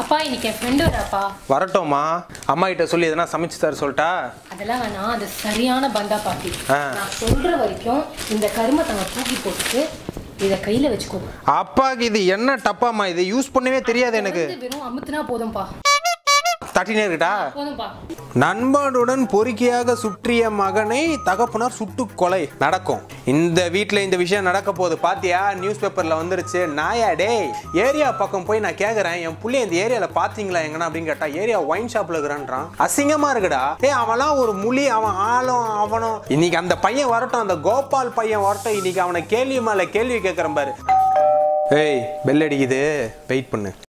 அப்பா இன்னைக்கு என் ஃப்ரெண்டு வராப்பா வரட்டும்மா அம்மா கிட்ட சொல்லி எதனா சமைச்சு தர சொல்லிட்டா அதெல்லாம் வேணாம் அது சரியான பந்தா பாட்டி ஆ. நான் சொல்ற வரைக்கும் இந்த கருமத்தங்க தூக்கி போட்டுட்டு இத கையில வச்சுக்கோ அப்பாக்கு இது என்ன டப்பாம்மா இது யூஸ் பண்ணவே தெரியாது எனக்கு வந்து வெறும் அமுத்துனா போதும்பா தட்டினே இருக்கட்டா போதும்பா நண்பனுடன் பொறுக்கியாக சுற்றிய மகனை தகப்பனார் சுட்டு கொலை நடக்கும் இந்த வீட்டில் இந்த விஷயம் நடக்க போகுது பாத்தியா நியூஸ் பேப்பர்ல வந்துருச்சு நாயா டேய் ஏரியா பக்கம் போய் நான் கேக்குறேன் என் புள்ளை இந்த ஏரியால பாத்தீங்களா எங்கனா அப்படின்னு கேட்டா ஏரியா ஒயின் ஷாப்ல இருக்கிறான்றான் அசிங்கமா இருக்குடா ஏய் அவன்லாம் ஒரு முழி அவன் ஆளும் அவனும் இன்னைக்கு அந்த பையன் வரட்டும் அந்த கோபால் பையன் வரட்டும் இன்னைக்கு அவனை கேள்வி மேல கேள்வி கேட்கறேன் பாரு ஏய் பெல் அடிக்குது வெயிட் பண்ணு